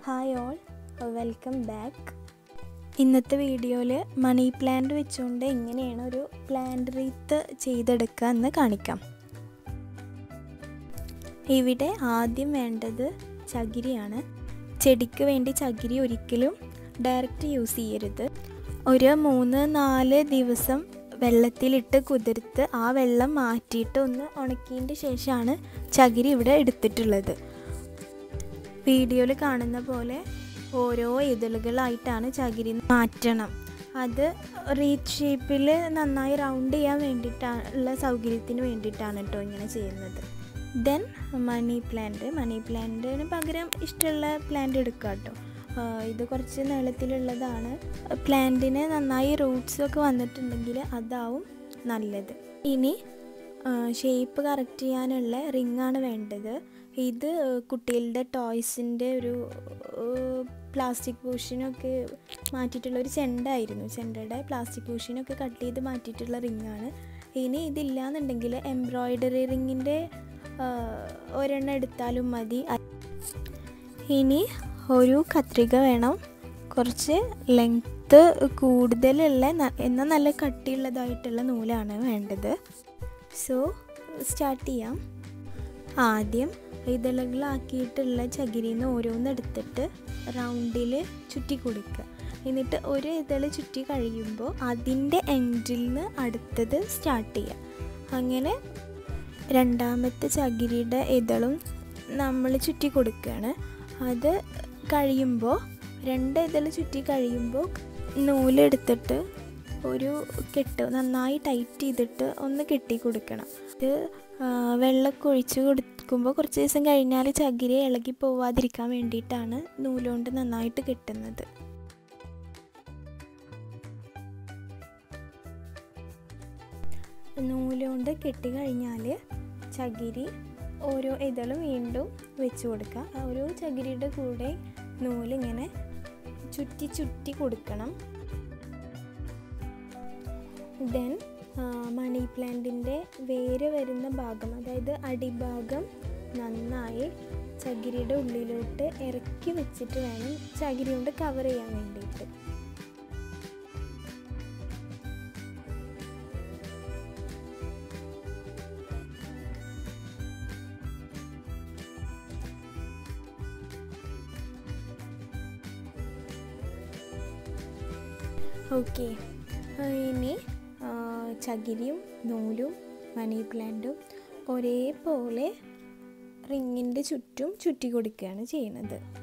hi all welcome back ഇന്നത്തെ വീഡിയോയിൽ money plant വെച്ചുകൊണ്ട് എങ്ങനെയാണ് ഒരു പ്ലാന്റ് റീത്ത് ചെയ്തെടുക്കുക എന്ന് കാണിക്കാം ഇവിടെ ആദ്യം വേണ്ടത് ചകിരിയാണ് ചെടിക്ക് വേണ്ടി ചകിരി ഒരിക്കലും ഡയറക്റ്റ് യൂസ് ചെയ്യരുത് ഒരു മൂന്ന് നാല് ദിവസം വെള്ളത്തിലിട്ട് കുതിർത്ത് ആ വെള്ളം മാറ്റിയിട്ട് ഒന്ന് ഉണക്കിയതിൻ്റെ ശേഷമാണ് ചകിരി ഇവിടെ എടുത്തിട്ടുള്ളത് വീഡിയോയിൽ കാണുന്ന പോലെ ഓരോ ഇതളുകളായിട്ടാണ് ചകിരി മാറ്റണം അത് റീച്ച് ഷേപ്പിൽ നന്നായി റൗണ്ട് ചെയ്യാൻ വേണ്ടിയിട്ടുള്ള സൗകര്യത്തിന് വേണ്ടിയിട്ടാണ് കേട്ടോ ഇങ്ങനെ ചെയ്യുന്നത് ദെൻ മണി പ്ലാന്റ് മണി പ്ലാന്റിന് പകരം ഇഷ്ടമുള്ള പ്ലാന്റ് എടുക്കുക കേട്ടോ ഇത് കുറച്ച് നീളത്തിലുള്ളതാണ് പ്ലാന്റിന് നന്നായി റൂട്ട്സൊക്കെ വന്നിട്ടുണ്ടെങ്കിൽ അതാവും നല്ലത് ഇനി ഷേപ്പ് കറക്റ്റ് ചെയ്യാനുള്ള റിങ്ങാണ് വേണ്ടത് ഇത് കുട്ടികളുടെ ടോയ്സിൻ്റെ ഒരു പ്ലാസ്റ്റിക് പോർഷനൊക്കെ മാറ്റിയിട്ടുള്ള ഒരു ചെണ്ടായിരുന്നു ചെണ്ടയുടെ പ്ലാസ്റ്റിക് പോർഷനൊക്കെ കട്ട് ചെയ്ത് മാറ്റിയിട്ടുള്ള റിങ്ങാണ് ഇനി ഇതില്ലാന്നുണ്ടെങ്കിൽ എംബ്രോയ്ഡറി റിങ്ങിൻ്റെ ഒരെണ്ണം എടുത്താലും മതി ഇനി ഒരു കത്രിക വേണം കുറച്ച് ലെങ്ത്ത് കൂടുതലുള്ള എന്നാൽ നല്ല കട്ടിയുള്ളതായിട്ടുള്ള നൂലാണ് വേണ്ടത് സോ സ്റ്റാർട്ട് ചെയ്യാം ആദ്യം ഇതളകളാക്കിയിട്ടുള്ള ചകിരിയിൽ നിന്ന് ഓരോന്നെടുത്തിട്ട് റൗണ്ടിൽ ചുറ്റി കൊടുക്കുക എന്നിട്ട് ഒരു ഇതൾ ചുറ്റി കഴിയുമ്പോൾ അതിൻ്റെ എൻഡിൽ നിന്ന് അടുത്തത് സ്റ്റാർട്ട് ചെയ്യുക അങ്ങനെ രണ്ടാമത്തെ ചകിരിയുടെ ഇതളും നമ്മൾ ചുറ്റി കൊടുക്കുകയാണ് അത് കഴിയുമ്പോൾ രണ്ട് ഇതൾ ചുറ്റി കഴിയുമ്പോൾ നൂലെടുത്തിട്ട് ഒരു കെട്ട് നന്നായി ടൈറ്റ് ചെയ്തിട്ട് ഒന്ന് കെട്ടി കൊടുക്കണം ഇത് വെള്ളമൊക്കെ ഒഴിച്ച് കൊടുക്കുമ്പോൾ കുറച്ച് ദിവസം കഴിഞ്ഞാൽ ചകിരി ഇളകി പോവാതിരിക്കാൻ വേണ്ടിയിട്ടാണ് നൂലുകൊണ്ട് നന്നായിട്ട് കെട്ടുന്നത് നൂലുകൊണ്ട് കെട്ടി കഴിഞ്ഞാൽ ചകിരി ഓരോ ഇതളും വീണ്ടും വെച്ച് കൊടുക്കുക ഓരോ ചകിരിയുടെ കൂടെ നൂലിങ്ങനെ ചുറ്റി ചുറ്റി കൊടുക്കണം ദെൻ മണി പ്ലാന്റിൻ്റെ വേര് വരുന്ന ഭാഗം അതായത് അടിഭാഗം നന്നായി ചകിരിയുടെ ഉള്ളിലോട്ട് ഇറക്കി വെച്ചിട്ട് വേണം ചകിരി കൊണ്ട് കവർ ചെയ്യാൻ വേണ്ടിയിട്ട് ഓക്കെ ഇനി ചകിരിയും നൂലും മണി പ്ലാന്റും ഒരേപോലെ റിങ്ങിൻ്റെ ചുറ്റും ചുറ്റി കൊടുക്കുകയാണ് ചെയ്യുന്നത്